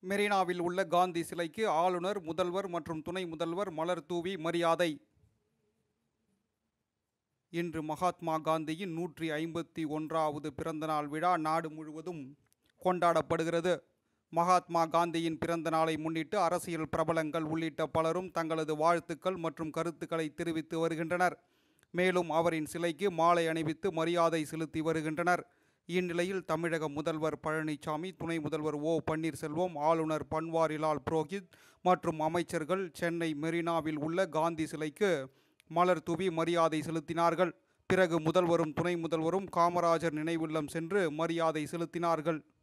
மெரினாவில் உள்ள காந்தி சிலைக்கு ஆளுநர் முதல்வர் மற்றும் துணை முதல்வர் மலர் தூவி மரியாதை இன்று மகாத்மா காந்தியின் நூற்றி ஐம்பத்தி ஒன்றாவது பிறந்தநாள் விழா நாடு முழுவதும் கொண்டாடப்படுகிறது மகாத்மா காந்தியின் பிறந்த நாளை முன்னிட்டு அரசியல் பிரபலங்கள் உள்ளிட்ட பலரும் தங்களது வாழ்த்துக்கள் மற்றும் கருத்துக்களை தெரிவித்து வருகின்றனர் மேலும் அவரின் சிலைக்கு மாலை அணிவித்து மரியாதை செலுத்தி வருகின்றனர் இந்நிலையில் தமிழக முதல்வர் பழனிசாமி துணை முதல்வர் ஓ பன்னீர்செல்வம் ஆளுநர் பன்வாரிலால் புரோஹித் மற்றும் அமைச்சர்கள் சென்னை மெரினாவில் உள்ள காந்தி சிலைக்கு மலர் தூவி மரியாதை செலுத்தினார்கள் பிறகு முதல்வரும் துணை முதல்வரும் காமராஜர் நினைவில்லம் சென்று மரியாதை செலுத்தினார்கள்